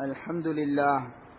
الحمد لله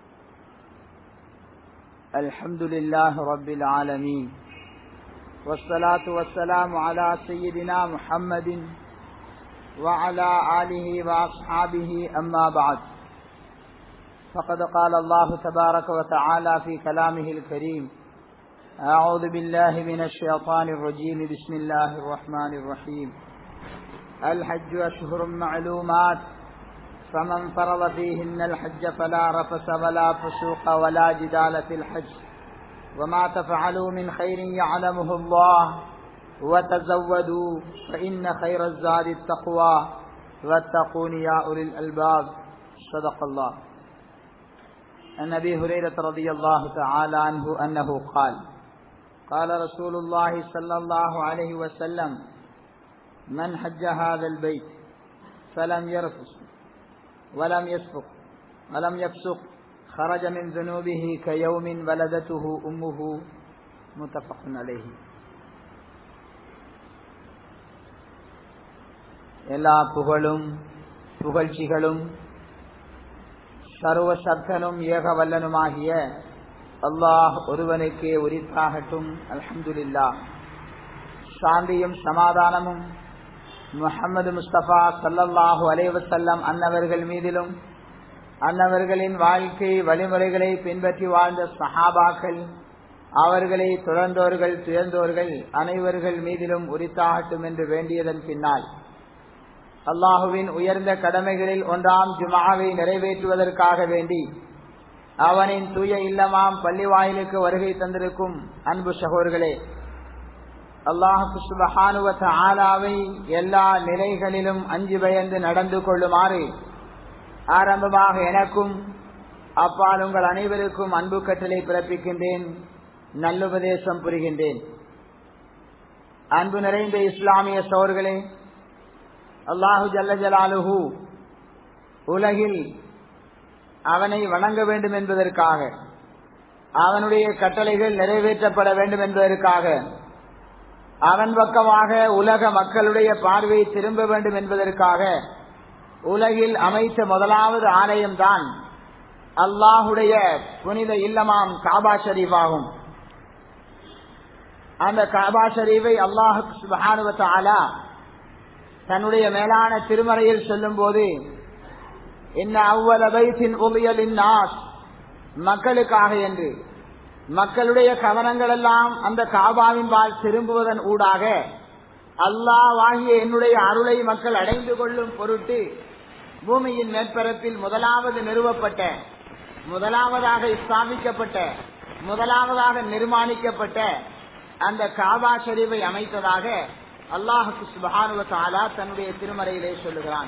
الحمد لله رب العالمين والصلاة والسلام على سيدنا محمد وعلى آله وأصحابه أما بعد فقد قال الله تبارك وتعالى في كلامه الكريم أعوذ بالله من الشيطان الرجيم بسم الله الرحمن الرحيم الحج أشهر معلومات فمن فرض فيهن الحج فلا رفس ولا فسوق ولا جدال في الحج وما تفعلوا من خير يعلمه الله وتزودوا فإن خير الزاد التقوى واتقون يا أولي الألباب صدق الله عن أبي هريرة رضي الله تعالى عنه أنه قال قال رسول الله صلى الله عليه وسلم من حج هذا البيت فلم يرفس ولم يسفق ولم يفسق خرج من ذنوبه كيوم ولدته أمه متفق عليه எல்லா புகழும் புகழ்ச்சிகளும் சர்வ சத்தனும் ஏக வல்லனுமாகிய அல்லாஹ் ஒருவனுக்கே உரித்தாகட்டும் அல்ஹம்துலில்லா சாந்தியும் சமாதானமும் முகமது முஸ்தபா சல்லல்லாஹு அலைவசல்லம் அன்னவர்கள் மீதிலும் அன்னவர்களின் வாழ்க்கை வழிமுறைகளை பின்பற்றி வாழ்ந்த சஹாபாக்கள் அவர்களை துறந்தோர்கள் துயர்ந்தோர்கள் அனைவர்கள் மீதிலும் உரித்தாகட்டும் என்று வேண்டியதன் பின்னால் அல்லாஹுவின் உயர்ந்த கடமைகளில் ஒன்றாம் ஜுமாவை நிறைவேற்றுவதற்காக வேண்டி அவனின் தூய இல்லமாம் பள்ளி வாயிலுக்கு வருகை தந்திருக்கும் அன்பு சகோர்களே அல்லாஹு சுபஹானுவத்த ஆலாவை எல்லா நிலைகளிலும் அஞ்சு பயந்து நடந்து கொள்ளுமாறு ஆரம்பமாக எனக்கும் அப்பால் உங்கள் அனைவருக்கும் அன்பு கட்டளை பிறப்பிக்கின்றேன் நல்லுபதேசம் புரிகின்றேன் அன்பு நிறைந்த இஸ்லாமிய சோர்களே அல்லாஹு ஜல்ல ஜலாலுஹு உலகில் அவனை வணங்க வேண்டும் என்பதற்காக அவனுடைய கட்டளைகள் நிறைவேற்றப்பட வேண்டும் என்பதற்காக அவன் பக்கமாக உலக மக்களுடைய பார்வை திரும்ப வேண்டும் என்பதற்காக உலகில் அமைத்த முதலாவது ஆலயம்தான் அல்லாஹுடைய புனித இல்லமாம் காபா ஷரீப் ஆகும் அந்த காபா ஷரீஃபை அல்லாஹு சுபானுவத்தாலா தன்னுடைய மேலான திருமறையில் சொல்லும் போது என்ன அவ்வள வயசின் உபயலின் மக்களுக்காக என்று மக்களுடைய கவனங்கள் எல்லாம் அந்த காபாவின் பால் திரும்புவதன் ஊடாக அல்லாஹ் வாங்கிய என்னுடைய அருளை மக்கள் அடைந்து கொள்ளும் பொருட்டு பூமியின் மேற்பரப்பில் முதலாவது நிறுவப்பட்ட முதலாவதாக ஸ்தாபிக்கப்பட்ட முதலாவதாக நிர்மாணிக்கப்பட்ட அந்த காபா ஷரீஃபை அமைத்ததாக அல்லாஹுக்கு சுபஹானுவ தாலா தன்னுடைய திருமறையிலே சொல்லுகிறான்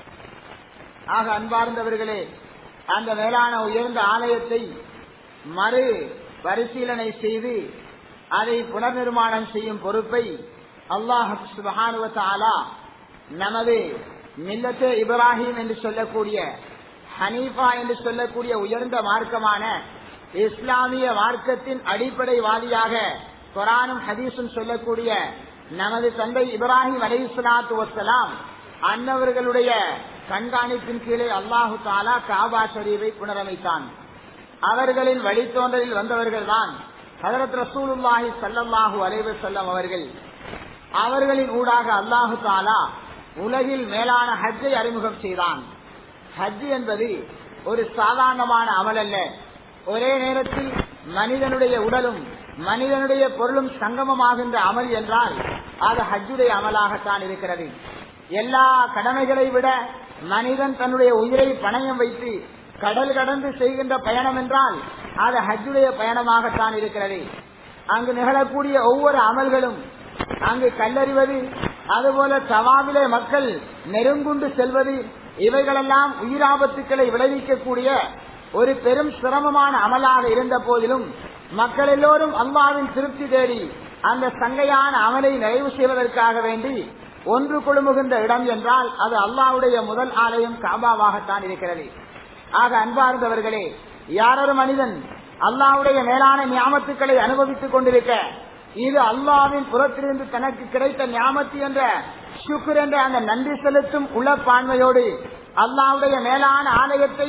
ஆக அன்பார்ந்தவர்களே அந்த மேலான உயர்ந்த ஆலயத்தை மறு பரிசீலனை செய்து அதை புனர் நிர்மாணம் செய்யும் பொறுப்பை அல்லாஹ் சுபஹானுவ தாலா நமது மில்லத்து இப்ராஹிம் என்று சொல்லக்கூடிய ஹனீஃபா என்று சொல்லக்கூடிய உயர்ந்த மார்க்கமான இஸ்லாமிய மார்க்கத்தின் அடிப்படைவாதியாக குரானும் ஹதீஸும் சொல்லக்கூடிய நமது தந்தை இப்ராஹிம் அலி இஸ்லாத்து வசலாம் அன்னவர்களுடைய கண்காணிப்பின் கீழே அல்லாஹு தாலா காபா ஷரீவை புனரமைத்தான் அவர்களின் வழித்தோன்றலில் வந்தவர்கள் தான் ஹதரத் ரசூலுல்லாஹி சல்லாஹூ அலைவ செல்லம் அவர்கள் அவர்களின் ஊடாக அல்லாஹு தாலா உலகில் மேலான ஹஜ்ஜை அறிமுகம் செய்தான் ஹஜ் என்பது ஒரு சாதாரணமான அமல் அல்ல ஒரே நேரத்தில் மனிதனுடைய உடலும் மனிதனுடைய பொருளும் சங்கமமாகின்ற அமல் என்றால் அது ஹஜ்ஜுடைய அமலாகத்தான் இருக்கிறது எல்லா கடமைகளை விட மனிதன் தன்னுடைய உயிரை பணயம் வைத்து கடல் கடந்து செய்கின்ற பயணம் என்றால் அது ஹஜ்ஜுடைய பயணமாகத்தான் இருக்கிறது அங்கு நிகழக்கூடிய ஒவ்வொரு அமல்களும் அங்கு கல்லறிவது அதுபோல சவாவிலே மக்கள் நெருங்குண்டு செல்வது இவைகளெல்லாம் உயிராபத்துக்களை விளைவிக்கக்கூடிய ஒரு பெரும் சிரமமான அமலாக இருந்த போதிலும் மக்கள் எல்லோரும் அல்லாவின் திருப்தி தேடி அந்த சங்கையான அமலை நிறைவு செய்வதற்காக வேண்டி ஒன்று குழுமுகின்ற இடம் என்றால் அது அல்லாவுடைய முதல் ஆலயம் காபாவாகத்தான் இருக்கிறது ஆக அன்பார்ந்தவர்களே யாரொரு மனிதன் அல்லாவுடைய மேலான ஞாபத்துக்களை அனுபவித்துக் கொண்டிருக்க இது அல்லாவின் புறத்திலிருந்து தனக்கு கிடைத்த ஞாபத்து என்ற சுக்குர் என்ற அந்த நன்றி செலுத்தும் உளப்பான்மையோடு அல்லாவுடைய மேலான ஆலயத்தை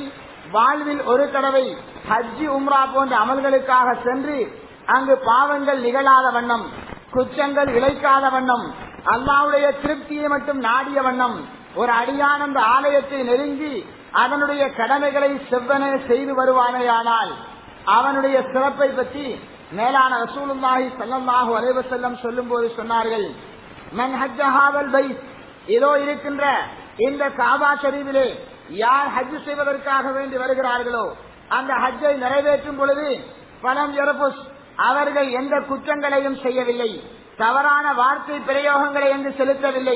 வாழ்வில் ஒரு தடவை ஹஜ்ஜி உம்ரா போன்ற அமல்களுக்காக சென்று அங்கு பாவங்கள் நிகழாத வண்ணம் குற்றங்கள் இழைக்காத வண்ணம் அல்லாவுடைய திருப்தியை மட்டும் நாடிய வண்ணம் ஒரு அடியான் அந்த ஆலயத்தை நெருங்கி அதனுடைய கடமைகளை செவ்வன செய்து வருவானேயானால் அவனுடைய சிறப்பை பற்றி மேலான ரசூலுல்லாஹி ஸல்லல்லாஹு அலைஹி வஸல்லம் சொல்லும்போது சொன்னார்கள் மன் ஹஜ்ஜஹாவல் பைத் இதோ இருக்கின்ற இந்த காபா ஷரீஃபிலே யார் ஹஜ் செய்வதற்காக வேண்டி வருகிறார்களோ அந்த ஹஜ்ஜை நிறைவேற்றும் பொழுது பலம் எரபுஸ் அவர்கள் எந்த குற்றங்களையும் செய்யவில்லை தவறான வார்த்தை பிரயோகங்களை எங்கு செலுத்தவில்லை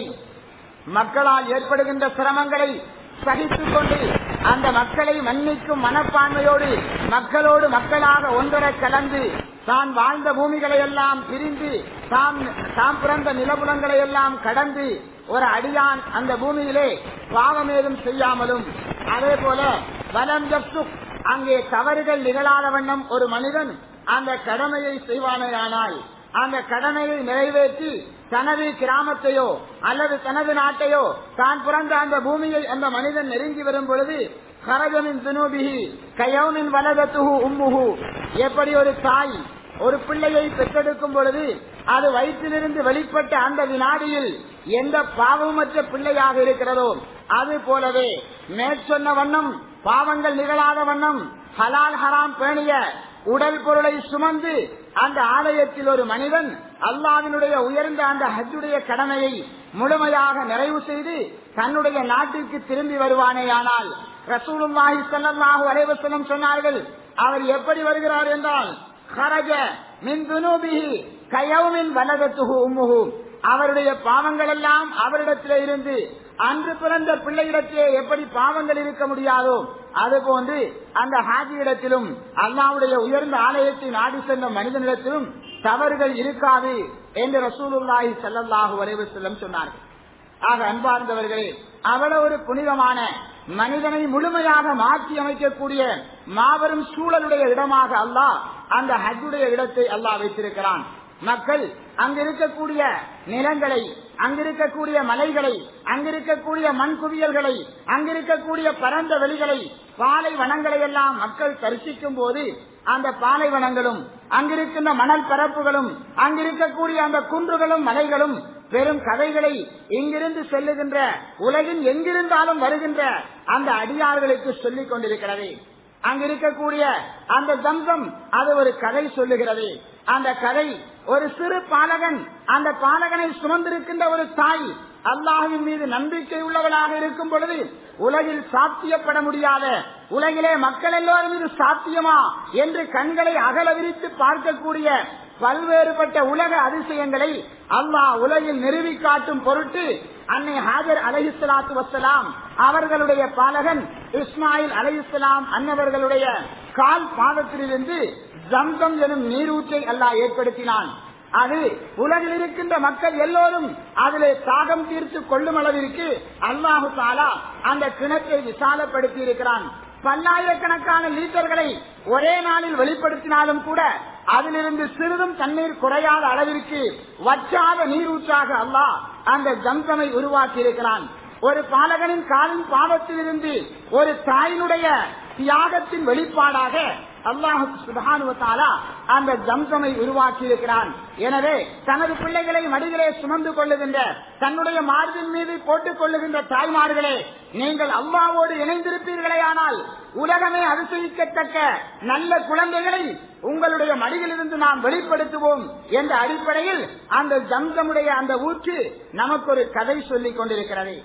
மக்களால் ஏற்படுகின்ற சிரமங்களை சகித்துக் கொண்டு அந்த மக்களை மன்னிக்கும் மனப்பான்மையோடு மக்களோடு மக்களாக ஒன்றர கலந்து தான் வாழ்ந்த பூமிகளை எல்லாம் பிரிந்து தாம் தாம் பிறந்த நிலபுலங்களை எல்லாம் கடந்து ஒரு அடியான் அந்த பூமியிலே பாவம் ஏதும் செய்யாமலும் அதே போல வலம் அங்கே தவறுகள் நிகழாத வண்ணம் ஒரு மனிதன் அந்த கடமையை செய்வானேயானால் அந்த கடமையை நிறைவேற்றி தனது கிராமத்தையோ அல்லது தனது நாட்டையோ தான் பிறந்த அந்த பூமியை அந்த மனிதன் நெருங்கி வரும் பொழுது கரகமின் துனூபிகி கயோனின் வலதத்துகு உம்முகு எப்படி ஒரு தாய் ஒரு பிள்ளையை பெற்றெடுக்கும் பொழுது அது வயிற்றிலிருந்து வெளிப்பட்ட அந்த வினாடியில் எந்த பாவமற்ற பிள்ளையாக இருக்கிறதோ அது போலவே மேற்சொன்ன வண்ணம் பாவங்கள் நிகழாத வண்ணம் ஹலால் ஹராம் பேணிய உடல் பொருளை சுமந்து அந்த ஆலயத்தில் ஒரு மனிதன் அல்லாவினுடைய உயர்ந்த அந்த ஹஜ்ஜுடைய கடமையை முழுமையாக நிறைவு செய்து தன்னுடைய நாட்டிற்கு திரும்பி வருவானேயானால் ரசூலுல்லாஹி ஸல்லல்லாஹு அலைஹி வஸல்லம் சொன்னார்கள் அவர் எப்படி வருகிறார் என்றால் ஹரஜ மின் துனூபிஹி கயௌமின் வலதத்துஹு உம்முஹு அவருடைய பாவங்கள் எல்லாம் அவரிடத்திலே இருந்து அன்று பிறந்த பிள்ளையிடத்திலே எப்படி பாவங்கள் இருக்க முடியாதோ அதுபோன்று அந்த ஹாஜி இடத்திலும் அல்லாவுடைய உயர்ந்த ஆலயத்தை நாடி சென்ற மனிதனிடத்திலும் தவறுகள் இருக்காது என்று ரசூலுல்லாஹி ஸல்லல்லாஹு அலைஹி வஸல்லம் சொன்னார்கள் ஆக அன்பார்ந்தவர்களே அவ்வளவு ஒரு புனிதமான மனிதனை முழுமையாக மாற்றி அமைக்கக்கூடிய மாபெரும் சூழலுடைய இடமாக அல்லாஹ் அந்த ஹஜ்ஜுடைய இடத்தை அல்லாஹ் வைத்திருக்கிறான் மக்கள் அங்கிருக்கக்கூடிய நிலங்களை அங்கிருக்கக்கூடிய மலைகளை அங்கிருக்கக்கூடிய மண் குவியல்களை அங்கிருக்கக்கூடிய பரந்த வெளிகளை பாலை வனங்களை எல்லாம் மக்கள் தரிசிக்கும் போது அந்த பாலைவனங்களும் அங்கிருக்கின்ற மணல் பரப்புகளும் அங்கிருக்கக்கூடிய அந்த குன்றுகளும் மலைகளும் பெரும் கதைகளை இங்கிருந்து செல்லுகின்ற உலகின் எங்கிருந்தாலும் வருகின்ற அந்த அடியார்களுக்கு சொல்லிக் கொண்டிருக்கிறது அங்கிருக்கக்கூடிய அந்த தந்தம் அது ஒரு கதை சொல்லுகிறது அந்த கதை ஒரு சிறு பாலகன் அந்த பாலகனை சுமந்திருக்கின்ற ஒரு தாய் அல்லாஹின் மீது நம்பிக்கை உள்ளவளாக இருக்கும் பொழுது உலகில் சாத்தியப்பட முடியாத உலகிலே மக்கள் எல்லோரும் இது சாத்தியமா என்று கண்களை அகல விரித்து பார்க்கக்கூடிய பல்வேறுபட்ட உலக அதிசயங்களை அல்லாஹ் உலகில் நிறுவி காட்டும் பொருட்டு அன்னை ஹாஜர் அலஹிஸ்லாத்து வசலாம் அவர்களுடைய பாலகன் இஸ்மாயில் அலஹிஸ்லாம் அன்னவர்களுடைய கால் பாதத்திலிருந்து ஜம்சம் எனும் நீரூற்றை அல்லாஹ் ஏற்படுத்தினான் அது உலகில் இருக்கின்ற மக்கள் எல்லோரும் அதிலே தாகம் தீர்த்து கொள்ளும் அளவிற்கு அல்லாஹு தாலா அந்த கிணற்றை விசாலப்படுத்தி இருக்கிறான் பல்லாயிரக்கணக்கான லீட்டர்களை ஒரே நாளில் வெளிப்படுத்தினாலும் கூட அதிலிருந்து சிறிதும் தண்ணீர் குறையாத அளவிற்கு வற்றாத நீரூற்றாக அல்லாஹ் அந்த ஜம்சமை உருவாக்கி இருக்கிறான் ஒரு பாலகனின் காலின் பாவத்திலிருந்து ஒரு தாயினுடைய தியாகத்தின் வெளிப்பாடாக அல்லாஹு சுபானுவத்தாலா அந்த ஜம்சமை உருவாக்கி இருக்கிறான் எனவே தனது பிள்ளைகளை மடிகளே சுமந்து கொள்ளுகின்ற தன்னுடைய மார்பின் மீது போட்டுக் கொள்ளுகின்ற தாய்மார்களே நீங்கள் அல்லாவோடு இணைந்திருப்பீர்களே ஆனால் உலகமே அதிசயிக்கத்தக்க நல்ல குழந்தைகளை உங்களுடைய மடியிலிருந்து நாம் வெளிப்படுத்துவோம் என்ற அடிப்படையில் அந்த ஜம்சமுடைய அந்த ஊற்று நமக்கு ஒரு கதை சொல்லிக் கொண்டிருக்கிறது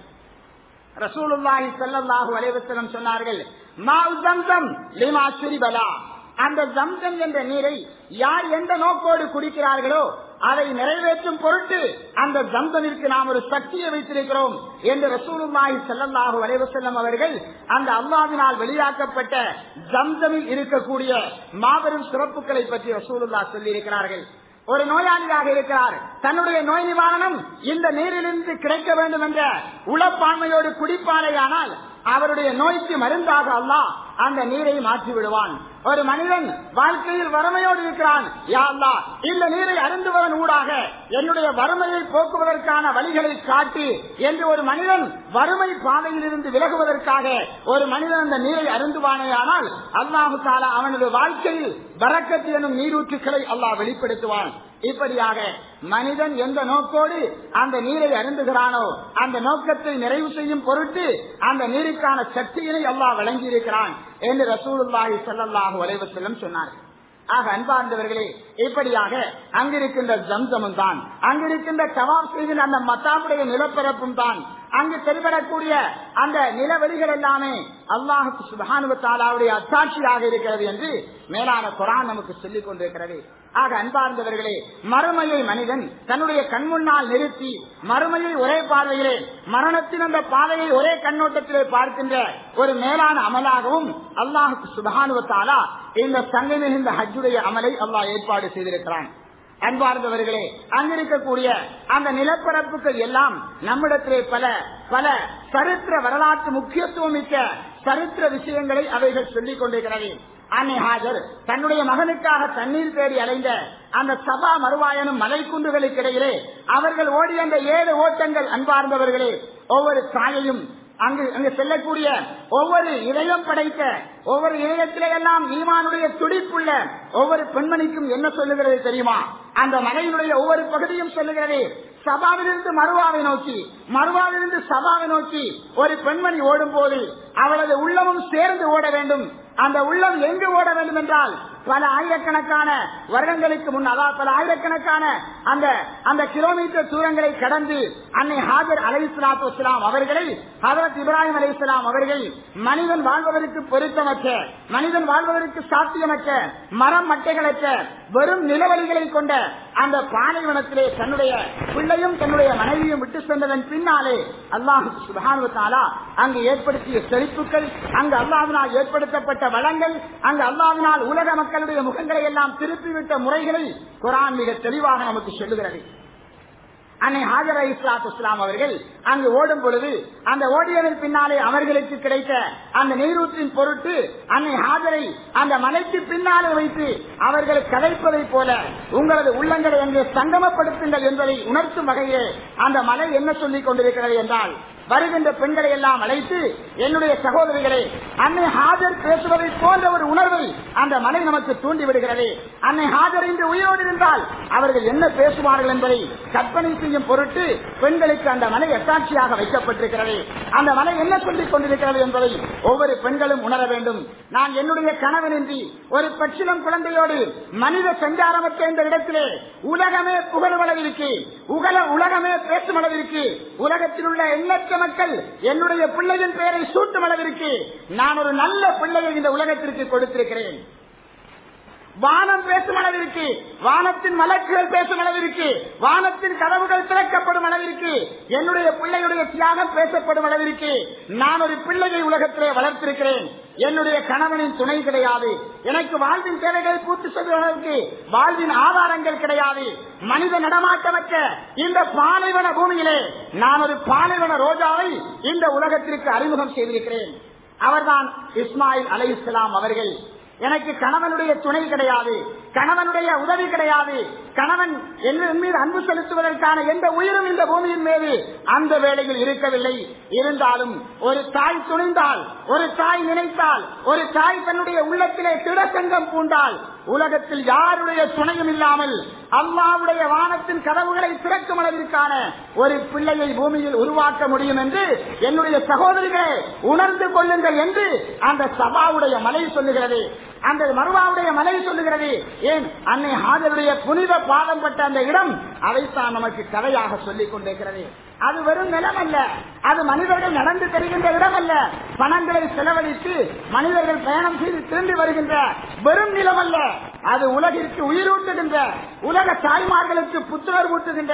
ரசூலுல்லாஹி ஸல்லல்லாஹு அலைஹி வஸல்லம் சொன்னார்கள் மாஉ ஜம்சம் லிமா ஷுரிபலா அந்த ஜம்சம் என்ற நீரை யார் எந்த நோக்கோடு குடிக்கிறார்களோ அதை நிறைவேற்றும் பொருட்டு அந்த ஜம்சமிற்கு நாம் ஒரு சக்தியை வைத்திருக்கிறோம் என்று ரசூலுல்லாஹி ஸல்லல்லாஹு அலைஹி வஸல்லம் அவர்கள் அந்த அல்லாஹ்வினால் வெளியாக்கப்பட்ட ஜம்சமில் இருக்கக்கூடிய மாபெரும் சிறப்புகளை பற்றி ரசூலுல்லாஹ் சொல்லி இருக்கிறார்கள் ஒரு நோயாளியாக இருக்கிறார் தன்னுடைய நோய் நிவாரணம் இந்த நீரிலிருந்து கிடைக்க வேண்டும் என்ற உளப்பான்மையோடு குடிப்பாரையானால் அவருடைய நோய்க்கு மருந்தாக அல்லாஹ் அந்த நீரை மாற்றி விடுவான் ஒரு மனிதன் வாழ்க்கையில் வறுமையோடு இருக்கிறான் யா அல்லாஹ் இந்த நீரை அருந்துவதன் ஊடாக என்னுடைய வறுமையை போக்குவதற்கான வழிகளை காட்டி என்று ஒரு மனிதன் வறுமை பாதையில் இருந்து விலகுவதற்காக ஒரு மனிதன் அந்த நீரை அருந்துவானேயானால் அல்லாஹு தாலா அவனது வாழ்க்கையில் வரக்கத்து எனும் நீரூற்றுக்களை அல்லாஹ் வெளிப்படுத்துவான் இப்படியாக மனிதன் எந்த நோக்கோடு அந்த நீரை அருந்துகிறானோ அந்த நோக்கத்தை நிறைவு செய்யும் பொருட்டு அந்த நீருக்கான சக்தியினை அல்லாஹ் வழங்கியிருக்கிறான் என்று ரசூலுல்லாஹி ஸல்லல்லாஹு அலைஹி வஸல்லம் சொன்னார்கள் ஆக அன்பார்ந்தவர்களே இப்படியாக அங்கிருக்கின்ற ஜம்சமும் தான் அங்கிருக்கின்ற தவாப் செய்கின்ற அந்த மத்தாவுடைய நிலப்பரப்பும் தான் அங்கு தென்படக்கூடிய அந்த நிலவெளிகள் எல்லாமே அல்லாஹுக்கு சுபானுவத்தாலாவுடைய அத்தாட்சியாக இருக்கிறது என்று மேலான குரான் நமக்கு சொல்லிக் கொண்டிருக்கிறது ஆக அன்பார்ந்தவர்களே மறுமையை மனிதன் தன்னுடைய கண்முன்னால் நிறுத்தி மறுமையை ஒரே பார்வையிலே மரணத்தின் அந்த பாதையை ஒரே கண்ணோட்டத்திலே பார்க்கின்ற ஒரு மேலான அமலாகவும் அல்லாஹுக்கு சுபானுவத்தாலா இந்த சங்கை மிகுந்த ஹஜ்ஜுடைய அமலை அல்லாஹ் ஏற்பாடு செய்திருக்கிறான் அன்பார்ந்தவர்களே அங்கிருக்கக்கூடிய அந்த நிலப்பரப்புகள் எல்லாம் நம்மிடத்திலே பல பல சரித்திர வரலாற்று முக்கியத்துவம் மிக்க சரித்திர விஷயங்களை அவைகள் சொல்லிக் கொண்டிருக்கிறது அன்னை ஹாஜர் தன்னுடைய மகனுக்காக தண்ணீர் தேடி அலைந்த அந்த சபா மறுவாயனும் மலைக்குண்டுகளுக்கு இடையிலே அவர்கள் ஓடிய அந்த ஏழு ஓட்டங்கள் அன்பார்ந்தவர்களே ஒவ்வொரு தாயையும் அங்கு அங்கு செல்லக்கூடிய ஒவ்வொரு இதயம் படைத்த ஒவ்வொரு இதயத்திலே எல்லாம் ஈமானுடைய துடிப்புள்ள ஒவ்வொரு பெண்மணிக்கும் என்ன சொல்லுகிறது தெரியுமா அந்த மலையினுடைய ஒவ்வொரு பகுதியும் சொல்லுகிறது சபாவிலிருந்து மறுவாவை நோக்கி மறுவாவிலிருந்து சபாவை நோக்கி ஒரு பெண்மணி ஓடும் போது அவளது உள்ளமும் சேர்ந்து ஓட வேண்டும் அந்த உள்ளம் எங்கு ஓட வேண்டும் என்றால் பல ஆயிரக்கணக்கான வருடங்களுக்கு முன் அதாவது பல ஆயிரக்கணக்கான அந்த அந்த கிலோமீட்டர் தூரங்களை கடந்து அன்னை ஹாஜர் அலை இஸ்லாத்து வஸ்லாம் அவர்களை ஹதரத் இப்ராஹிம் அலை இஸ்லாம் அவர்கள் மனிதன் வாழ்வதற்கு பொருத்தமற்ற மனிதன் வாழ்வதற்கு சாத்தியமற்ற மரம் மட்டைகளற்ற வெறும் நிலவழிகளை கொண்ட அந்த பாலைவனத்திலே தன்னுடைய பிள்ளையும் தன்னுடைய மனைவியும் விட்டு சென்றதன் பின்னாலே அல்லாஹு சுபானுவத்தாலா அங்கு ஏற்படுத்திய செழிப்புகள் அங்கு அல்லாவினால் ஏற்படுத்தப்பட்ட வளங்கள் அங்கு அல்லாவினால் உலக மக்களுடைய முகங்களை எல்லாம் திருப்பிவிட்ட முறைகளை குரான் மிக தெளிவாக நமக்கு சொல்லுகிறது அன்னை ஹாஜர் அலி இஸ்லாத் இஸ்லாம் அவர்கள் அங்கு ஓடும் பொழுது அந்த ஓடியதன் பின்னாலே அவர்களுக்கு கிடைத்த அந்த நீரூற்றின் பொருட்டு அன்னை ஹாஜரை அந்த மலைக்கு பின்னாலே வைத்து அவர்கள் கதைப்பதைப் போல உங்களது உள்ளங்களை அங்கே சங்கமப்படுத்துங்கள் என்பதை உணர்த்தும் வகையே அந்த மலை என்ன சொல்லிக் கொண்டிருக்கிறது என்றால் வருகின்ற பெண்களை எல்லாம் அழைத்து என்னுடைய சகோதரிகளை அன்னை ஹாஜர் பேசுவதை போன்ற ஒரு உணர்வை அந்த மலை நமக்கு தூண்டி விடுகிறது அன்னை ஹாஜர் இன்று உயிரோடு இருந்தால் அவர்கள் என்ன பேசுவார்கள் என்பதை கற்பனை செய்யும் பொருட்டு பெண்களுக்கு அந்த மலை எட்டாட்சியாக வைக்கப்பட்டிருக்கிறது அந்த மலை என்ன சொல்லிக் கொண்டிருக்கிறது என்பதை ஒவ்வொரு பெண்களும் உணர வேண்டும் நான் என்னுடைய கணவனின்றி ஒரு பச்சிலம் குழந்தையோடு மனித சஞ்சாரமற்ற இந்த இடத்திலே உலகமே புகழும் அளவிற்கு உகல உலகமே பேசும் அளவிற்கு உலகத்தில் உள்ள எண்ணற்ற மக்கள் என்னுடைய பிள்ளையின் பெயரை சூட்டும் அளவிற்கு நான் ஒரு நல்ல பிள்ளையை இந்த உலகத்திற்கு கொடுத்திருக்கிறேன் வானம் பேசும் அளவிற்கு வானத்தின் மலக்குகள் பேசும் அளவிற்கு வானத்தின் கதவுகள் திறக்கப்படும் அளவிற்கு என்னுடைய பிள்ளையுடைய தியாகம் பேசப்படும் அளவிற்கு நான் ஒரு பிள்ளையை உலகத்திலே வளர்த்திருக்கிறேன் என்னுடைய கணவனின் துணை கிடையாது எனக்கு வாழ்வின் தேவைகளை பூர்த்தி செய்வதற்கு வாழ்வின் ஆதாரங்கள் கிடையாது மனித நடமாட்டமற்ற இந்த பாலைவன பூமியிலே நான் ஒரு பாலைவன ரோஜாவை இந்த உலகத்திற்கு அறிமுகம் செய்திருக்கிறேன் அவர்தான் இஸ்மாயில் அலை இஸ்லாம் அவர்கள் எனக்கு கணவனுடைய துணை கிடையாது கணவனுடைய உதவி கிடையாது கணவன் என் மீது அன்பு செலுத்துவதற்கான எந்த உயிரும் இந்த பூமியின் மீது அந்த வேளையில் இருக்கவில்லை இருந்தாலும் ஒரு தாய் துணிந்தால் ஒரு தாய் நினைத்தால் ஒரு தாய் தன்னுடைய உள்ளத்திலே திடசங்கம் பூண்டால் உலகத்தில் யாருடைய துணையும் இல்லாமல் அல்லாவுடைய வானத்தின் கதவுகளை திறக்கும் அளவிற்கான ஒரு பிள்ளையை பூமியில் உருவாக்க முடியும் என்று என்னுடைய சகோதரிகளே உணர்ந்து கொள்ளுங்கள் என்று அந்த சபாவுடைய மலை சொல்லுகிறது அந்த மருவாவுடைய மலை சொல்லுகிறது ஏன் அன்னை ஹாஜருடைய புனித பாதம் பட்ட அந்த இடம் அதைத்தான் நமக்கு கதையாக சொல்லிக் கொண்டிருக்கிறது அது வெறும் நிலம் அல்ல அது மனிதர்கள் நடந்து தெரிகின்ற இடம் அல்ல பணங்களை செலவழித்து மனிதர்கள் பயணம் செய்து திரும்பி வருகின்ற வெறும் நிலம் அல்ல அது உலகிற்கு உயிரூட்டுகின்ற உலக தாய்மார்களுக்கு புத்துணர்வு ஊட்டுகின்ற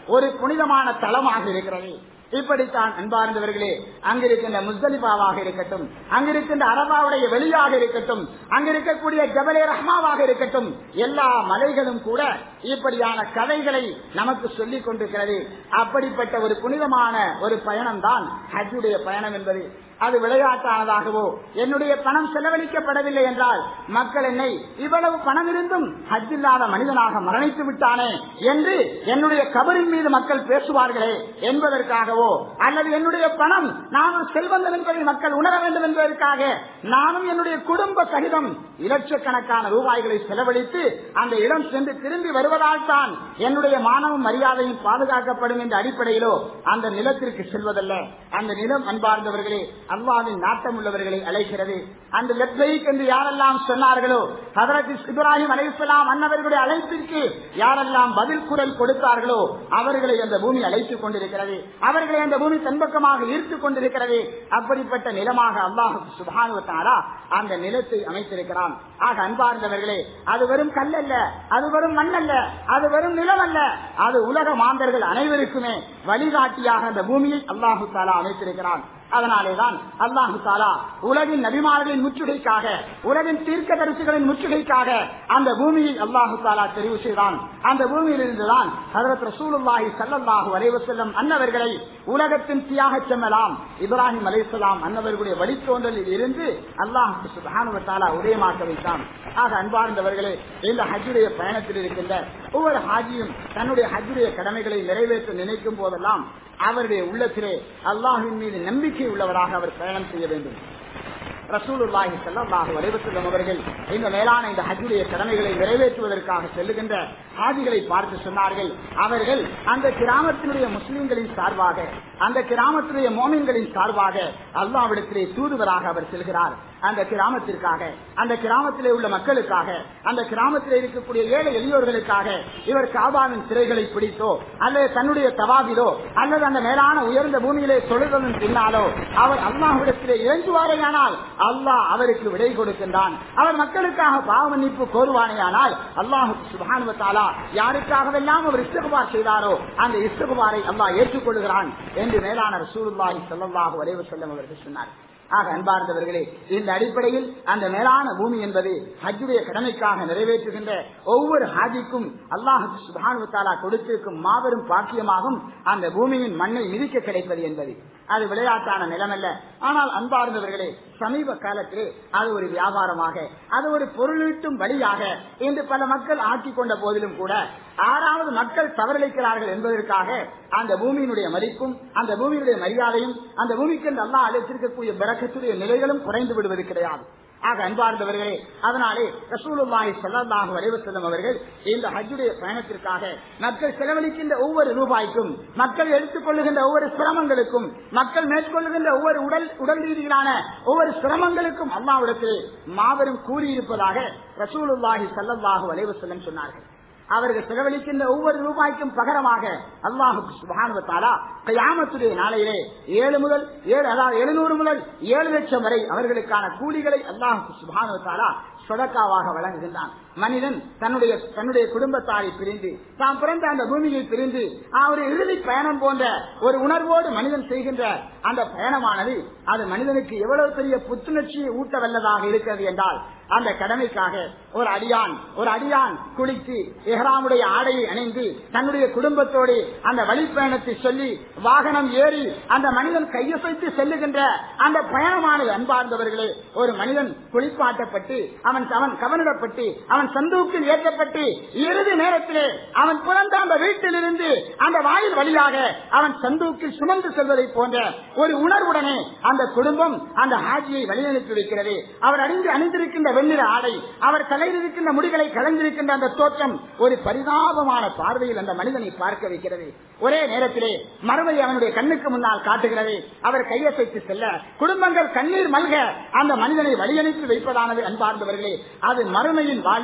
ஒரு புனிதமான தளமாக இருக்கிறது இப்படித்தான் அன்பார்ந்தவர்களே அங்கிருக்கின்ற முஸ்தலிபாவாக இருக்கட்டும் அங்கிருக்கின்ற அரபாவுடைய வெளியாக இருக்கட்டும் அங்கிருக்கக்கூடிய ஜபலே ரஹ்மாவாக இருக்கட்டும் எல்லா மலைகளும் கூட இப்படியான கதைகளை நமக்கு சொல்லிக் கொண்டிருக்கிறது அப்படிப்பட்ட ஒரு புனிதமான ஒரு பயணம் தான் ஹஜ்ஜுடைய பயணம் என்பது அது விளையாட்டானதாகவோ என்னுடைய பணம் செலவழிக்கப்படவில்லை என்றால் மக்கள் என்னை இவ்வளவு பணம் இருந்தும் ஹஜ் இல்லாத மனிதனாக மரணித்து விட்டானே என்று என்னுடைய கபரின் மீது மக்கள் பேசுவார்களே என்பதற்காகவோ அல்லது என்னுடைய பணம் நானும் செல்வந்தன் என்பதை மக்கள் உணர வேண்டும் என்பதற்காக நானும் என்னுடைய குடும்ப சகிதம் இலட்சக்கணக்கான ரூபாய்களை செலவழித்து அந்த இடம் சென்று திரும்பி வருவதால் தான் என்னுடைய மானமும் மரியாதையும் பாதுகாக்கப்படும் என்ற அடிப்படையிலோ அந்த நிலத்திற்கு செல்வதல்ல அந்த நிலம் அன்பார்ந்தவர்களே அல்லாவின் நாட்டம் உள்ளவர்களை அழைக்கிறது அந்த லெப்லைக் என்று யாரெல்லாம் சொன்னார்களோ ஹதரத் இப்ராஹிம் அலைசலாம் அன்னவர்களுடைய அழைப்பிற்கு யாரெல்லாம் பதில் குரல் கொடுத்தார்களோ அவர்களை அந்த பூமி அழைத்துக் கொண்டிருக்கிறது அவர்களை அந்த பூமி தன்பக்கமாக ஈர்த்துக் கொண்டிருக்கிறது அப்படிப்பட்ட நிலமாக அல்லாஹ் சுபானுவத்தாரா அந்த நிலத்தை அமைத்திருக்கிறான் ஆக அன்பார்ந்தவர்களே அது வெறும் கல்லல்ல அது வெறும் மண்ணல்ல அது வெறும் நிலம் அல்ல அது உலக மாந்தர்கள் அனைவருக்குமே வழிகாட்டியாக அந்த பூமியை அல்லாஹு தாலா அமைத்திருக்கிறான் அதனாலேதான் அல்லாஹு தாலா உலகின் நபிமார்களின் முற்றுகைக்காக உலகின் தீர்க்க தரிசிகளின் முற்றுகைக்காக அந்த பூமியை அல்லாஹு தாலா தெரிவு செய்தான் அந்த பூமியில் இருந்துதான் ஹதரத் ரசூலுல்லாஹி சல்லல்லாஹு அலைஹி செல்லும் அன்னவர்களை உலகத்தின் தியாக செம்மலாம் இப்ராஹிம் அலைஹிஸ்ஸலாம் அன்னவர்களுடைய வழித்தோன்றலில் இருந்து அல்லாஹ் சுப்ஹானஹு தாலா உதயமாக்க வைத்தான் ஆக அன்பார்ந்தவர்களே இந்த ஹஜ்ஜுடைய பயணத்தில் இருக்கின்ற ஒவ்வொரு ஹாஜியும் தன்னுடைய ஹஜ்ஜுடைய கடமைகளை நிறைவேற்ற நினைக்கும் போதெல்லாம் அவருடைய உள்ளத்திலே அல்லாஹின் மீது நம்பிக்கை உள்ளவராக அவர் பயணம் செய்ய வேண்டும் ரசூலுல்லாஹி ஸல்லல்லாஹு அலைஹி வஸல்லம் அவர்கள் இந்த மேலான இந்த ஹஜ்ஜுடைய கடமைகளை நிறைவேற்றுவதற்காக செல்லுகின்ற ஹாஜிகளை பார்த்து சொன்னார்கள் அவர்கள் அந்த கிராமத்தினுடைய முஸ்லிம்களின் சார்பாக அந்த கிராமத்தினுடைய மோமின்களின் சார்பாக அல்லாவிடத்திலே தூதுவராக அவர் செல்கிறார் அந்த கிராமத்திற்காக அந்த கிராமத்திலே உள்ள மக்களுக்காக அந்த கிராமத்திலே இருக்கக்கூடிய ஏழை எளியோர்களுக்காக இவர் காபாவின் சிறைகளை பிடித்தோ அல்லது தன்னுடைய தவாபிலோ அல்லது அந்த மேலான உயர்ந்த பூமியிலே தொழுதலின் பின்னாலோ அவர் அல்லாஹ்விடத்திலே இறங்குவாரேயானால் அல்லாஹ் அவருக்கு விடை கொடுக்கின்றான் அவர் மக்களுக்காக பாவ மன்னிப்பு கோருவானேயானால் அல்லாஹு சுபானுவத்தாலா யாருக்காகவெல்லாம் அவர் இஸ்தகுபார் செய்தாரோ அந்த இஸ்தகுபாரை அல்லாஹ் ஏற்றுக்கொள்கிறான் என்று மேலான ரசூலுல்லாஹி ஸல்லல்லாஹு அலைஹி வஸல்லம் அவர்கள் சொன்னார் ஆக அன்பார்ந்தவர்களே இந்த அடிப்படையில் அந்த மேலான பூமி என்பது ஹஜ்ஜுடைய கடமைக்காக நிறைவேற்றுகின்ற ஒவ்வொரு ஹாஜிக்கும் அல்லாஹு சுபானுவத்தாலா கொடுத்திருக்கும் மாபெரும் பாக்கியமாகும் அந்த பூமியின் மண்ணை மிதிக்க கிடைப்பது என்பது அது விளையாட்டான நிலமல்ல ஆனால் அன்பார்ந்தவர்களே சமீப காலத்திலே அது ஒரு வியாபாரமாக அது ஒரு பொருளீட்டும் வழியாக இன்று பல மக்கள் ஆக்கிக் கொண்ட போதிலும் கூட ஆறாவது மக்கள் தவறளிக்கிறார்கள் என்பதற்காக அந்த பூமியினுடைய மதிப்பும் அந்த பூமியினுடைய மரியாதையும் அந்த பூமிக்கு அல்லா அழைத்திருக்கக்கூடிய பிறக்கத்துடைய நிலைகளும் குறைந்து விடுவது கிடையாது ஆக அன்பார்ந்தவர்களே அதனாலே ரசூலுல்லாஹி ஸல்லல்லாஹு அலைஹி வஸல்லம் அவர்கள் இந்த ஹஜ்ஜுடைய பயணத்திற்காக மக்கள் செலவழிக்கின்ற ஒவ்வொரு ரூபாய்க்கும் மக்கள் எடுத்துக்கொள்ளுகின்ற ஒவ்வொரு சிரமங்களுக்கும் மக்கள் மேற்கொள்ளுகின்ற ஒவ்வொரு உடல் உடல் ரீதியிலான ஒவ்வொரு சிரமங்களுக்கும் அல்லாவிடத்தில் மாபெரும் கூறியிருப்பதாக ரசூலுல்லாஹி ஸல்லல்லாஹு அலைஹி வஸல்லம் சொன்னார்கள் அவர்கள் செலவழிக்கின்ற ஒவ்வொரு ரூபாய்க்கும் பகரமாக அல்லாஹுக்கு சுபானுவத்தாலா கயாமத்துடைய நாளையிலே ஏழு முதல் ஏழு அதாவது எழுநூறு முதல் ஏழு லட்சம் வரை அவர்களுக்கான கூலிகளை அல்லாஹுக்கு சுபானுவத்தாலா சொதக்காவாக வழங்குகின்றான் மனிதன் தன்னுடைய தன்னுடைய குடும்பத்தாரை பிரிந்து தாம் பிறந்த அந்த பூமியை பிரிந்து ஒரு இறுதி பயணம் போன்ற ஒரு உணர்வோடு மனிதன் செய்கின்ற அந்த பயணமானது அது மனிதனுக்கு எவ்வளவு பெரிய புத்துணர்ச்சியை ஊட்ட வல்லதாக இருக்கிறது என்றால் அந்த கடமைக்காக ஒரு அடியான் ஒரு அடியான் குளித்து எஹ்ராமுடைய ஆடையை அணிந்து தன்னுடைய குடும்பத்தோடு அந்த வழிப்பயணத்தை சொல்லி வாகனம் ஏறி அந்த மனிதன் கையசைத்து செல்லுகின்ற அந்த பயணமானது அன்பார்ந்தவர்களே ஒரு மனிதன் குளிப்பாட்டப்பட்டு அவன் அவன் கவனிடப்பட்டு அவன் சந்தூக்கில் ஏற்றப்பட்டு இறுதி நேரத்திலே அவன் பிறந்த அந்த வீட்டிலிருந்து அந்த வாயில் வழியாக அவன் சந்தூக்கில் சுமந்து செல்வதை போன்ற ஒரு உணர்வுடனே அந்த குடும்பம் அந்த ஹாஜியை வழியனுப்பி வைக்கிறது அவர் அணிந்து அணிந்திருக்கின்ற வெண்ணிற ஆடை அவர் தலையில் இருக்கின்ற முடிகளை கலந்திருக்கின்ற அந்த தோற்றம் ஒரு பரிதாபமான பார்வையில் அந்த மனிதனை பார்க்க வைக்கிறது ஒரே நேரத்திலே மறுமை அவனுடைய கண்ணுக்கு முன்னால் காட்டுகிறது அவர் கையசைத்து செல்ல குடும்பங்கள் கண்ணீர் மல்க அந்த மனிதனை வழியனுப்பி வைப்பதானது அன்பார்ந்தவர்களே அது மறுமையின் வாழ்வை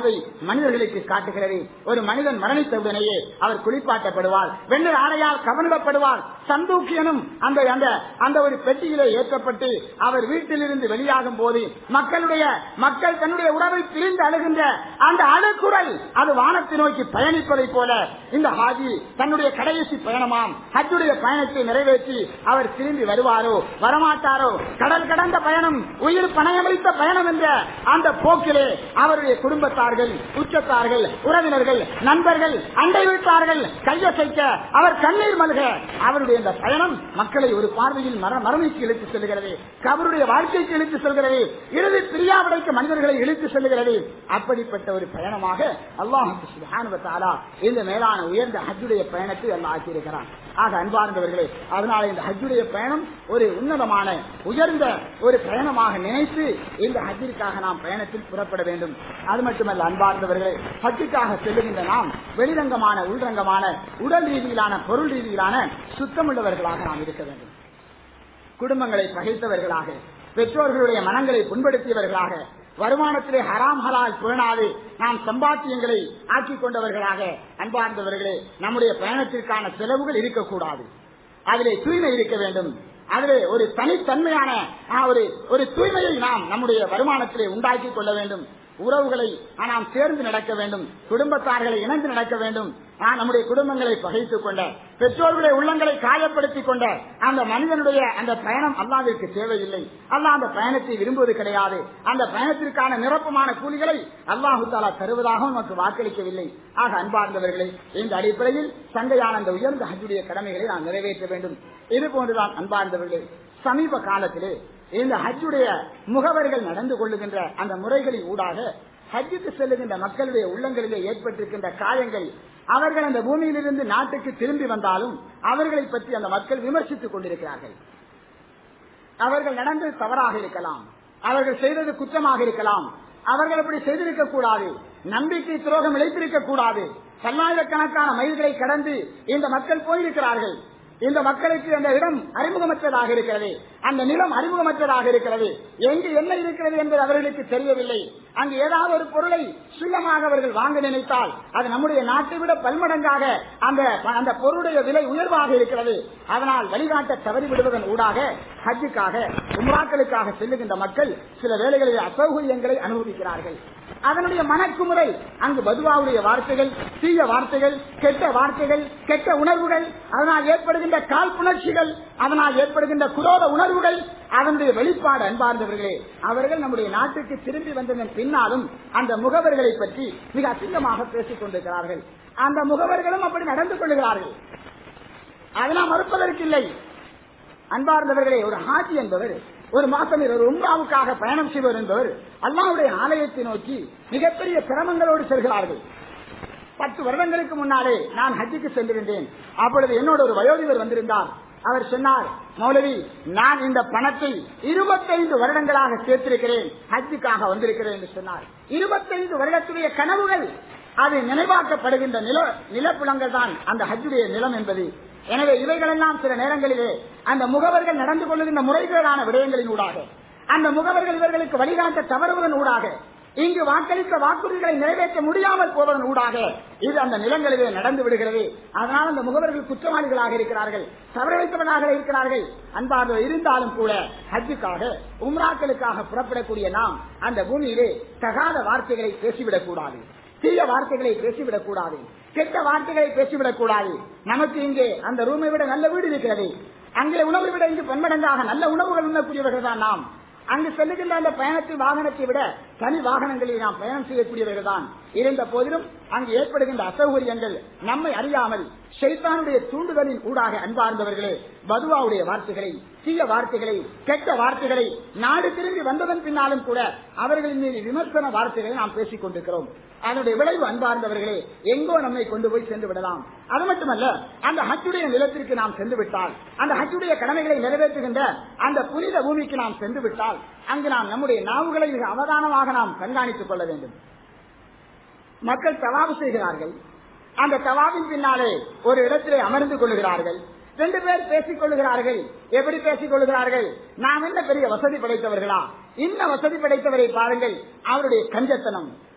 வாழ்வை மனிதர்களுக்கு காட்டுகிறது ஒரு மனிதன் மரணித்தவுடனேயே அவர் குளிப்பாட்டப்படுவார் வெண்ணீர் ஆடையால் கவனிடப்படுவார் சந்தூக்கியனும் அந்த அந்த அந்த ஒரு பெட்டியிலே ஏற்றப்பட்டு அவர் வீட்டிலிருந்து வெளியாகும் போது மக்களுடைய மக்கள் தன்னுடைய உறவை பிரிந்து அழுகின்ற அந்த அழுக்குறல் அது வானத்தை நோக்கி பயணிப்பதை போல இந்த ஹாஜி தன்னுடைய கடைசி பயணமாம் ஹஜ்ஜுடைய பயணத்தை நிறைவேற்றி அவர் திரும்பி வருவாரோ வரமாட்டாரோ கடல் கடந்த பயணம் உயிர் பணயமளித்த பயணம் என்ற அந்த போக்கிலே அவருடைய குடும்பத்தார்கள் உச்சத்தார்கள் உறவினர்கள் நண்பர்கள் அண்டை வீட்டார்கள் கையசைக்க அவர் கண்ணீர் மல்க அவருடைய இந்த பயணம் மக்களை ஒரு பார்வையில் மர- மறுமைக்கு இழுத்து செல்கிறது அவருடைய வாழ்க்கைக்கு இழுத்து செல்கிறது இறுதி பிரியாவிடைக்கு மனிதர்களை இழுத்து செல்கிறது அப்படிப்பட்ட ஒரு பயணமாக அல்லாஹ் சுப்ஹானஹு வ தஆலா இந்த மேலான உயர்ந்த ஹஜ்ஜுடைய பயணத்தை அல்லாஹ் ஆக்கியிருக்கிறான் ஆக அன்பார்ந்தவர்களே அதனால இந்த ஹஜ்ஜுடைய பயணம் ஒரு உன்னதமான உயர்ந்த ஒரு பயணமாக நினைத்து இந்த ஹஜ்ஜிற்காக நாம் பயணத்தில் புறப்பட வேண்டும் அது மட்டுமல்ல அன்பார்ந்தவர்களே ஹஜ்ஜுக்காக செல்லுகின்ற நாம் வெளிரங்கமான உள்ரங்கமான உடல் ரீதியிலான பொருள் ரீதியிலான சுத்தமுள்ளவர்களாக நாம் இருக்க வேண்டும் குடும்பங்களை பகைத்தவர்களாக பெற்றோர்களுடைய மனங்களை புண்படுத்தியவர்களாக வருமானத்திலே ஹராம் ஹலால் பேணாது நாம் சம்பாத்தியங்களை ஆக்கிக் கொண்டவர்களாக அன்பார்ந்தவர்களே நம்முடைய பயணத்திற்கான செலவுகள் இருக்கக்கூடாது அதிலே தூய்மை இருக்க வேண்டும் அதிலே ஒரு தனித்தன்மையான ஆ, ஒரு ஒரு தூய்மையை நாம் நம்முடைய வருமானத்திலே உண்டாக்கி கொள்ள வேண்டும் உறவுகளை நாம் சேர்ந்து நடக்க வேண்டும் குடும்பத்தார்களை இணைந்து நடக்க வேண்டும் ஆ, நம்முடைய குடும்பங்களை பகைத்துக் கொண்ட பெற்றோர்களுடைய உள்ளங்களை காயப்படுத்திக் கொண்ட அந்த மனிதனுடைய அந்த பயணம் அல்லாவிற்கு தேவையில்லை அல்லாஹ் அந்த பயணத்தை விரும்புவது கிடையாது அந்த பயணத்திற்கான நிரப்பமான கூலிகளை அல்லாஹு தாலா தருவதாக நமக்கு வாக்களிக்கவில்லை ஆக அன்பார்ந்தவர்களே இந்த அடிப்படையில் சங்கையான அந்த உயர்ந்த ஹஜ்ஜுடைய கடமைகளை நாம் நிறைவேற்ற வேண்டும் இது போன்றுதான் அன்பார்ந்தவர்களே சமீப காலத்திலே இந்த ஹஜ்ஜுடைய முகவர்கள் நடந்து கொள்ளுகின்ற அந்த முறைகளின் ஊடாக ஹஜ்ஜுக்கு செல்லுகின்ற மக்களுடைய உள்ளங்களிலே ஏற்பட்டிருக்கின்ற காயங்கள் அவர்கள் அந்த பூமியிலிருந்து நாட்டுக்கு திரும்பி வந்தாலும் அவர்களை பற்றி அந்த மக்கள் விமர்சித்துக் கொண்டிருக்கிறார்கள் அவர்கள் நடந்தது தவறாக இருக்கலாம் அவர்கள் செய்தது குற்றமாக இருக்கலாம் அவர்கள் அப்படி செய்திருக்க கூடாது நம்பிக்கை துரோகம் இழைத்திருக்க கூடாது பல்லாயிரக்கணக்கான மைல்களை கடந்து இந்த மக்கள் போயிருக்கிறார்கள் இந்த மக்களுக்கு அந்த இடம் அறிமுகமற்றதாக இருக்கிறது அந்த நிலம் அறிமுகமற்றதாக இருக்கிறது எங்கு என்ன இருக்கிறது என்பது அவர்களுக்கு தெரியவில்லை அங்கு ஏதாவது ஒரு பொருளை சுயமாக அவர்கள் வாங்க நினைத்தால் அது நம்முடைய நாட்டை விட பல்மடங்காக அந்த அந்த பொருளுடைய விலை உயர்வாக இருக்கிறது அதனால் வழிகாட்ட தவறிவிடுவதன் ஊடாக ஹஜ்ஜுக்காக உம்ராக்களுக்காக செல்லுகின்ற மக்கள் சில வேளைகளில் அசௌகரியங்களை அனுபவிக்கிறார்கள் அதனுடைய மனக்குமுறை அங்கு பதுவாவுடைய வார்த்தைகள் தீய வார்த்தைகள் கெட்ட வார்த்தைகள் கெட்ட உணர்வுகள் அதனால் ஏற்படுகின்ற காழ்ப்புணர்ச்சிகள் அதனால் ஏற்படுகின்ற குரோத உணர்வுகள் அதனுடைய வெளிப்பாடு அன்பார்ந்தவர்களே அவர்கள் நம்முடைய நாட்டுக்கு திரும்பி வந்ததன் பின்னாலும் அந்த முகவர்களை பற்றி மிக அசிங்கமாக பேசிக் கொண்டிருக்கிறார்கள் அந்த முகவர்களும் அப்படி நடந்து கொள்கிறார்கள் அதெல்லாம் மறுப்பதற்கில்லை அன்பார்ந்தவர்களே ஒரு ஹாஜி என்பவர் ஒரு மாசம் ஒரு உம்ராவுக்காக பயணம் செய்வர் என்பவர் அல்லாவுடைய ஆலயத்தை நோக்கி மிகப்பெரிய சிரமங்களோடு செல்கிறார்கள் பத்து வருடங்களுக்கு முன்னாலே நான் ஹஜ்ஜுக்கு சென்றிருந்தேன் அப்பொழுது என்னோட ஒரு வயோதிபர் வந்திருந்தார் அவர் சொன்னார் மௌலவி நான் இந்த பணத்தை இருபத்தைந்து வருடங்களாக சேர்த்திருக்கிறேன் ஹஜ்ஜுக்காக வந்திருக்கிறேன் என்று சொன்னார் இருபத்தைந்து வருடத்துடைய கனவுகள் அது நினைவாக்கப்படுகின்ற நில நிலப்புலங்கள் தான் அந்த ஹஜ்ஜுடைய நிலம் என்பது எனவே இவைகளெல்லாம் சில நேரங்களிலே அந்த முகவர்கள் நடந்து கொள்ளுகின்ற முறைகேடான விடயங்களின் ஊடாக அந்த முகவர்கள் இவர்களுக்கு வழிகாட்ட தவறுவதன் ஊடாக இங்கு வாக்களித்த வாக்குறுதிகளை நிறைவேற்ற முடியாமல் போவதன் ஊடாக இது அந்த நிலங்களிலே நடந்து விடுகிறது அதனால் அந்த முகவர்கள் குற்றவாளிகளாக இருக்கிறார்கள் தவறவைத்தவர்களாக இருக்கிறார்கள் அன்பாக இருந்தாலும் கூட ஹஜ்ஜுக்காக உம்ராக்களுக்காக புறப்படக்கூடிய நாம் அந்த பூமியிலே தகாத வார்த்தைகளை பேசிவிடக் கூடாது தீய வார்த்தைகளை பேசிவிடக் கூடாது கெட்ட வார்த்தைகளை பேசிவிடக் கூடாது நமக்கு இங்கே அந்த ரூமை விட நல்ல வீடு இருக்கிறது அங்கே உணவை விட இங்கு பன்மடங்காக நல்ல உணவுகள் உண்ணக்கூடியவர்கள் தான் நாம் அங்கு செல்லுகின்ற அந்த பயணத்தின் வாகனத்தை விட தனி வாகனங்களில் நாம் பயணம் செய்யக்கூடியவர்கள் தான் இருந்த போதிலும் அங்கு ஏற்படுகின்ற அசௌகரியங்கள் நம்மை அறியாமல் ஷைத்தானுடைய தூண்டுதலின் ஊடாக அன்பார்ந்தவர்களே பதுவாவுடைய வார்த்தைகளை தீய வார்த்தைகளை கெட்ட வார்த்தைகளை நாடு திரும்பி வந்ததன் பின்னாலும் கூட அவர்களின் மீது விமர்சன வார்த்தைகளை நாம் பேசிக் கொண்டிருக்கிறோம் அதனுடைய விளைவு அன்பார்ந்தவர்களே எங்கோ நம்மை கொண்டு போய் சென்று விடலாம் அது மட்டுமல்ல அந்த ஹஜ்ஜுடைய நிலத்திற்கு நாம் சென்று விட்டால் அந்த ஹஜ்ஜுடைய கடமைகளை நிறைவேற்றுகின்ற அந்த புனித பூமிக்கு நாம் சென்று விட்டால் அங்கு நாம் நம்முடைய நாவுகளை மிக அவதானமாக நாம் கண்காணித்துக் கொள்ள வேண்டும் மக்கள் தவாவு செய்கிறார்கள் அந்த தவாவின் பின்னாலே ஒரு இடத்திலே அமர்ந்து கொள்கிறார்கள் ரெண்டு பேர் பேசிக் கொள்கிறார்கள் எப்படி பேசிக் கொள்கிறார்கள் நாம் என்ன பெரிய வசதி படைத்தவர்களா இன்ன வசதி படைத்தவரை பாருங்கள் அவருடைய கஞ்சத்தனம்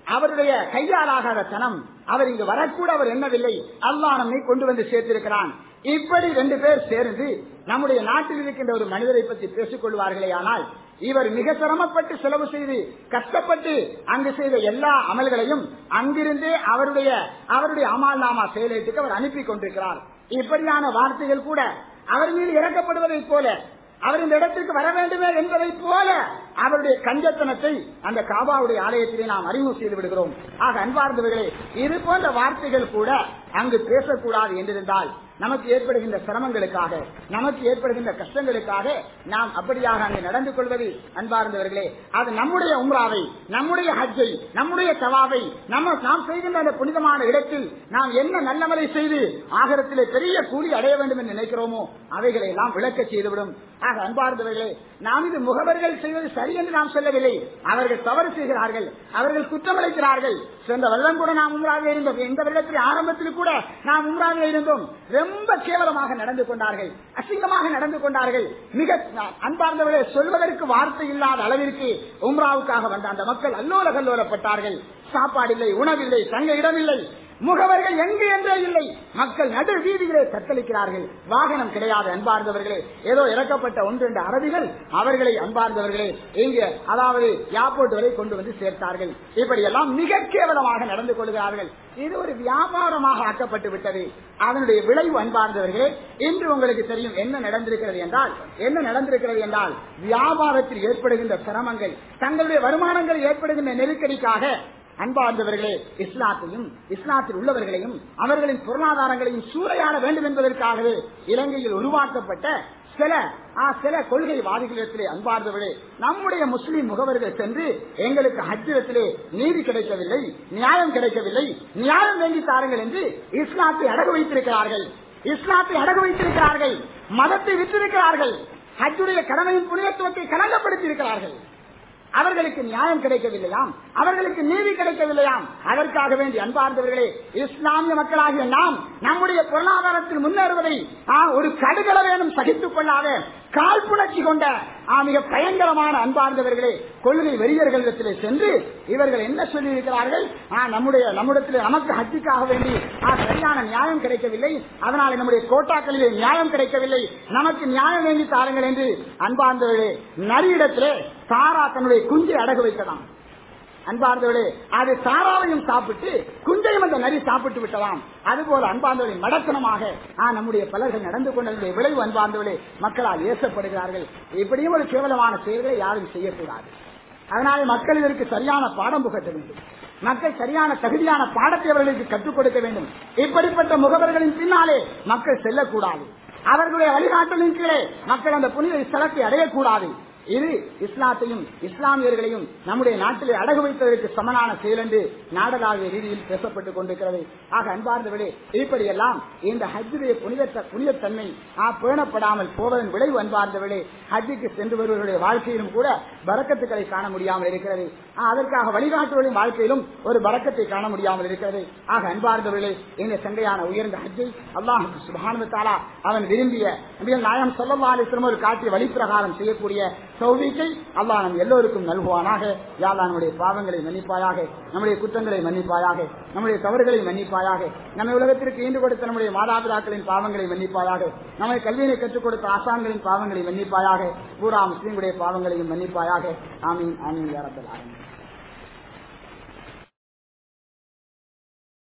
அவருடைய கையாலாகாத தனம் அவர் இங்கு வரக்கூட அவர் எண்ணவில்லை அல்லாஹ் நம்மை கொண்டு வந்து சேர்த்திருக்கிறான் இப்படி ரெண்டு பேர் சேர்ந்து நம்முடைய நாட்டில் இருக்கின்ற ஒரு மனிதரை பற்றி பேசிக் கொள்வார்களே ஆனால் இவர் மிக சிரமப்பட்டு செலவு செய்து கஷ்டப்பட்டு அங்கு செய்த எல்லா அமல்களையும் அங்கிருந்தே அவருடைய அவருடைய அமால் நாமா செயலேட்டுக்கு அவர் அனுப்பி கொண்டிருக்கிறார் இப்படியான வார்த்தைகள் கூட அவர் மீது இறக்கப்படுவதைப் போல அவர் இந்த இடத்திற்கு வர வேண்டுமே என்பதைப் போல அவருடைய கஞ்சத்தனத்தை அந்த காபாவுடைய ஆலயத்திலே நாம் அறிமுகம் செய்து விடுகிறோம் ஆக அன்பார்ந்தவர்களே இது போன்ற வார்த்தைகள் கூட அங்கு பேசக்கூடாது என்றிருந்தால் நமக்கு ஏற்படுகின்ற சிரமங்களுக்காக நமக்கு ஏற்படுகின்ற கஷ்டங்களுக்காக நாம் அப்படியாக அங்கு நடந்து கொள்வது அன்பார்ந்தவர்களே அது நம்முடைய உம்ராவை நம்முடைய ஹஜ்ஜை நம்முடைய தவாவை நம்ம நாம் செய்கின்ற அந்த புனிதமான இடத்தில் நாம் என்ன நல்லமலை செய்து ஆகரத்திலே பெரிய கூலி அடைய வேண்டும் என்று நினைக்கிறோமோ அவைகளை எல்லாம் விளக்க செய்துவிடும் ஆக அன்பார்ந்தவர்களே நாம் இது முகவர்கள் செய்வது சரி என்று நாம் சொல்லவில்லை அவர்கள் தவறு செய்கிறார்கள் அவர்கள் குற்றமளிக்கிறார்கள் சென்ற வருடம் கூட நாம் உம்ராக இருந்தோம் இந்த வருடத்தில் ஆரம்பத்தில் கூட நாம் உம்ராக இருந்தோம் ரொம்ப கேவலமாக நடந்து கொண்டார்கள் அசிங்கமாக நடந்து கொண்டார்கள் மிக அன்பார்ந்தவர்களே சொல்வதற்கு வார்த்தை இல்லாத அளவிற்கு உம்ராவுக்காக வந்த அந்த மக்கள் அல்லோல கல்லோலப்பட்டார்கள் சாப்பாடில்லை உணவில்லை தங்க இடமில்லை முகவர்கள் எங்கு என்றே இல்லை மக்கள் நடு வீதிகளே தத்தளிக்கிறார்கள் வாகனம் கிடையாது அன்பார்ந்தவர்களே ஏதோ இறக்கப்பட்ட ஒன்று ரெண்டு அரபிகள் அவர்களை அன்பார்ந்தவர்களே இங்கு அதாவது யாப்போட்டு வரை கொண்டு வந்து சேர்த்தார்கள் இப்படி எல்லாம் மிக கேவலமாக நடந்து கொள்கிறார்கள் இது ஒரு வியாபாரமாக ஆக்கப்பட்டு விட்டது அதனுடைய விளைவு அன்பார்ந்தவர்களே இன்று உங்களுக்கு தெரியும் என்ன நடந்திருக்கிறது என்றால் என்ன நடந்திருக்கிறது என்றால் வியாபாரத்தில் ஏற்படுகின்ற சிரமங்கள் தங்களுடைய வருமானங்கள் ஏற்படுகின்ற நெருக்கடிக்காக அன்பார்ந்தவர்களே இஸ்லாத்தையும் இஸ்லாத்தில் உள்ளவர்களையும் அவர்களின் பொருளாதாரங்களையும் சூறையாட வேண்டும் என்பதற்காகவே இலங்கையில் உருவாக்கப்பட்ட சில சில கொள்கைவாதிகளிடத்திலே அன்பார்ந்தவர்களே நம்முடைய முஸ்லிம் முகவர்கள் சென்று எங்களுக்கு ஹஜ்ஜிடத்திலே நீதி கிடைக்கவில்லை நியாயம் கிடைக்கவில்லை நியாயம் வேண்டி தாருங்கள் என்று இஸ்லாத்தை அடகு வைத்திருக்கிறார்கள் இஸ்லாத்தை அடகு வைத்திருக்கிறார்கள் மதத்தை விற்றிருக்கிறார்கள் ஹஜ்ஜுடைய கடமையின் புனிதத்துவத்தை கலங்கப்படுத்தி இருக்கிறார்கள் அவர்களுக்கு நியாயம் கிடைக்கவில்லையாம் அவர்களுக்கு நீதி கிடைக்கவில்லையாம் அதற்காக வேண்டி அன்பார்ந்தவர்களே இஸ்லாமிய மக்களாகிய நாம் நம்முடைய பொருளாதாரத்தில் முன்னேறுவதை ஒரு கடுகளவேனும் சகித்துக் கொள்ளாத காழ்ப்புணர்ச்சி கொண்ட மிக பயங்கரமான அன்பார்ந்தவர்களே கொள்கை வெறியர்களிடத்திலே சென்று இவர்கள் என்ன சொல்லி இருக்கிறார்கள் நம்முடைய நம்மிடத்தில் நமக்கு ஹஜ்ஜுக்காக வேண்டி சரியான நியாயம் கிடைக்கவில்லை அதனால் நம்முடைய கோட்டாக்களிலே நியாயம் கிடைக்கவில்லை நமக்கு நியாயம் வேண்டி தாருங்கள் என்று அன்பார்ந்தவர்களே நரியிடத்திலே சாரா தன்னுடைய குஞ்சை அடகு வைக்கலாம் அன்பார்ந்தவர்களே அது சாராவையும் சாப்பிட்டு குஞ்சையும் அந்த நரி சாப்பிட்டு விட்டலாம் அதுபோல அன்பார்ந்தவர்களை மடத்தனமாக நம்முடைய பலர்கள் நடந்து கொண்டதனுடைய விளைவு அன்பார்ந்தவர்களே மக்களால் ஏசப்படுகிறார்கள் இப்படியும் ஒரு கேவலமான செயல்களை யாரும் செய்யக்கூடாது அதனால மக்கள் இதற்கு சரியான பாடம் புகட்ட வேண்டும் மக்கள் சரியான தகுதியான பாடத்தை அவர்களுக்கு கற்றுக் கொடுக்க வேண்டும் இப்படிப்பட்ட முகவர்களின் பின்னாலே மக்கள் செல்லக்கூடாது அவர்களுடைய வழிகாட்டலின் கீழே மக்கள் அந்த புனித ஸ்தலத்தை அடையக்கூடாது இது இஸ்லாத்தையும் இஸ்லாமியர்களையும் நம்முடைய நாட்டிலே அடகு வைத்ததற்கு சமனான செயல் என்று நாடகாவிய ரீதியில் பேசப்பட்டுக் கொண்டிருக்கிறது ஆக அன்பார்ந்தவர்களே இப்படியெல்லாம் இந்த ஹஜ்ஜுடைய புனித புனிதத்தன்மை பேணப்படாமல் போவதன் விளைவு அன்பார்ந்தவர்களே ஹஜ்ஜுக்கு சென்று வருவர்களுடைய வாழ்க்கையிலும் கூட பறக்கத்துக்களை காண முடியாமல் இருக்கிறது அதற்காக வழிகாட்டுகளின் வாழ்க்கையிலும் ஒரு பறக்கத்தை காண முடியாமல் இருக்கிறது ஆக அன்பார்ந்தவர்களே இந்த சங்கையான உயர்ந்த ஹஜ்ஜை அல்லாஹ் சுபானுவத்தாலா அவன் விரும்பிய நாயம் சொல்லல்லா அலிஸ்லம் ஒரு காட்டிய வழிப்பிரகாரம் செய்யக்கூடிய சௌவிக்கை அல்லாஹ் நம் எல்லோருக்கும் நல்குவானாக யாழ்லா நம்முடைய பாவங்களை மன்னிப்பாயாக நம்முடைய குற்றங்களை மன்னிப்பாயாக நம்முடைய தவறுகளை மன்னிப்பாயாக நம்ம உலகத்திற்கு ஈண்டு கொடுத்த நம்முடைய மாதாபிதாக்களின் பாவங்களை மன்னிப்பாயாக நம்மை கல்வியை கற்றுக் கொடுத்த ஆசான்களின் பாவங்களை மன்னிப்பாயாக பூரா முஸ்லீம்களுடைய பாவங்களையும் மன்னிப்பாயாக ஆமீன் ஆமீன் யாரத்தில் ஆரம்பி